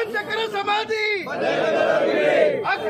ವಂಚಕರ ಸಮಾಧಿ ಅಕ್-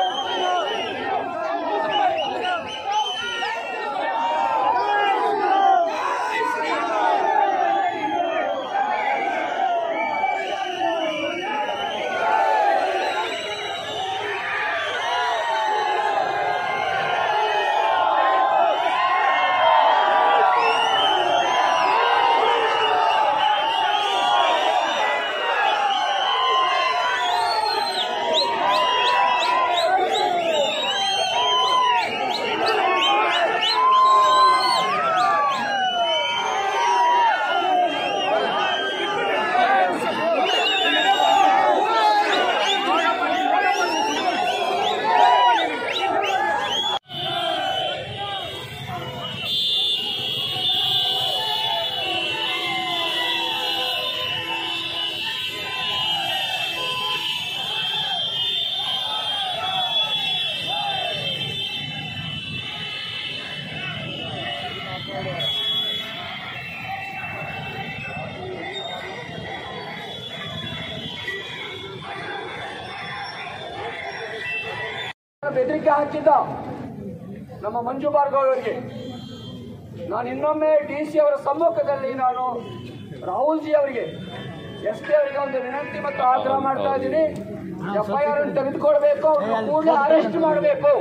ಬೆದರಿಕೆ ಹಾಕಿದ್ದ ನಮ್ಮ ಮಂಜು ಭಾರ್ಗವ್ ಅವರಿಗೆ ನಾನು ಇನ್ನೊಮ್ಮೆ ಡಿ ಸಿ ಅವರ ಸಮ್ಮುಖದಲ್ಲಿ ನಾನು ರಾಹುಲ್ ಜಿ ಅವರಿಗೆ ಎಸ್ ಪಿ ಅವರಿಗೆ ಒಂದು ವಿನಂತಿ ಮತ್ತು ಆಗ್ರಹ ಮಾಡ್ತಾ ಇದ್ದೀನಿ ಎಫ್ಐಆರ್ ಅನ್ನು ತೆಗೆದುಕೊಳ್ಬೇಕು ಅವ್ರನ್ನ ಕೂಡಲೇ ಅರೆಸ್ಟ್ ಮಾಡಬೇಕು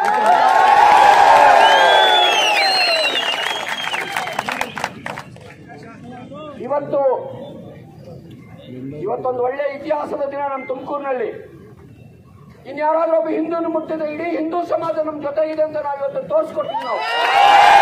ಇವತ್ತು ಇವತ್ತೊಂದು ಒಳ್ಳೆ ಇತಿಹಾಸದ ದಿನ ನಮ್ಮ ತುಮಕೂರಿನಲ್ಲಿ ಇನ್ಯಾರಾದ್ರೂ ಒಬ್ಬ ಹಿಂದೂನು ಮುಟ್ಟಿದ್ರೆ ಇಡೀ ಹಿಂದೂ ಸಮಾಜ ನಮ್ಮ ಜೊತೆ ಇದೆ ಅಂತ ನಾವು ಇವತ್ತು ತೋರಿಸ್ಕೊಡ್ತೀವಿ ನಾವು